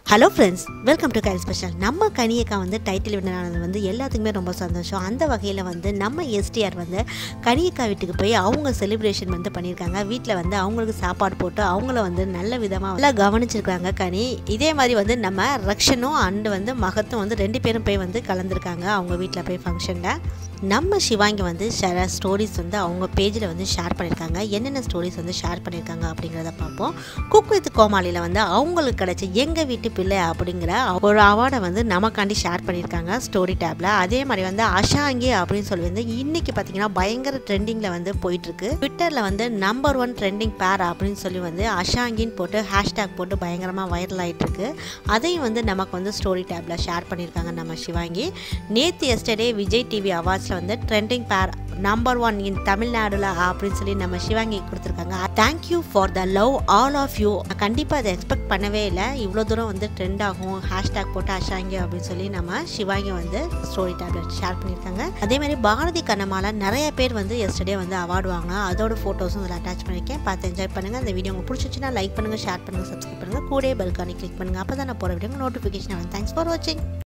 hello friends welcome to கைல் special நம்ம கனியக்கா வந்து டைட்டில் வினரானது வந்து எல்லாத்துக்குமே ரொம்ப சந்தோஷம் அந்த வகையில் வந்து நம்ம எஸ்டிஆர் வந்து கனியக்கா வீட்டுக்கு போய் அவங்க செலிப்ரேஷன் வந்து பண்ணியிருக்காங்க வீட்டில் வந்து அவங்களுக்கு சாப்பாடு போட்டு அவங்கள வந்து நல்ல விதமாக நல்லா கவனிச்சிருக்காங்க கனி இதே மாதிரி வந்து நம்ம ரக்ஷனும் அண்டு வந்து மகத்தும் வந்து ரெண்டு பேரும் போய் வந்து கலந்துருக்காங்க அவங்க வீட்டில் போய் ஃபங்க்ஷனில் நம்ம சிவாங்கி வந்து சில ஸ்டோரிஸ் வந்து அவங்க பேஜில் வந்து ஷேர் பண்ணியிருக்காங்க என்னென்ன ஸ்டோரிஸ் வந்து ஷேர் பண்ணியிருக்காங்க அப்படிங்கிறத பார்ப்போம் குக் வித் கோமாளியில் வந்து அவங்களுக்கு கிடைச்ச எங்கள் வீட்டு பிள்ளை அப்படிங்கிற ஒரு அவார்டை வந்து நமக்காண்டி ஷேர் பண்ணியிருக்காங்க ஸ்டோரி டேப்பில் அதே மாதிரி வந்து அஷாங்கி அப்படின்னு சொல்லி வந்து இன்னைக்கு பார்த்தீங்கன்னா பயங்கர ட்ரெண்டிங்கில் வந்து போயிட்டுருக்கு ட்விட்டரில் வந்து நம்பர் ஒன் ட்ரெண்டிங் பேர் அப்படின்னு சொல்லி வந்து அஷாங்கின்னு போட்டு ஹேஷ்டேக் போட்டு பயங்கரமாக வைரல் ஆகிட்டுருக்கு அதையும் வந்து நமக்கு வந்து ஸ்டோரி டேப்பில் ஷேர் பண்ணியிருக்காங்க நம்ம சிவாங்கி நேற்று எஸ்டர்டே விஜய் டிவி அவார்ட்ஸில் வந்து ட்ரெண்டிங் பேர் நம்பர் ஒன் இன் தமிழ்நாடுல அப்படின்னு சொல்லி நம்ம சிவாங்கி கொடுத்துருக்காங்க thank you for the love all of you கண்டிப்பாக அதை எக்ஸ்பெக்ட் பண்ணவே இல்லை இவ்வளோ தூரம் வந்து ட்ரெண்ட் ஆகும் ஹேஷ்டேக் போட்டு அஷாங்கி அப்படின்னு சொல்லி நம்ம சிவாங்கி வந்து ஸ்டோரி டேப்லெட் ஷேர் பண்ணியிருக்காங்க அதே மாதிரி பாரதி கண்ணமால நிறைய பேர் வந்து எஸ்டர்டே வந்து அவார்டு வாங்கினா அதோட ஃபோட்டோஸும் இதில் அட்டாச் பண்ணியிருக்கேன் பார்த்து என்ஜாய் பண்ணுங்கள் அந்த வீடியோ உங்களுக்கு பிடிச்சிச்சுன்னா லைக் பண்ணுங்கள் ஷேர் பண்ணுங்கள் சப்ஸ்கிரைப் பண்ணுங்கள் கூட பெல்கானி கிளிக் பண்ணுங்கள் அப்போ தான் நான் போகிற வீடியோ நோட்டிஃபிகேஷன் தேங்க்ஸ் ஃபார் வாட்சிங்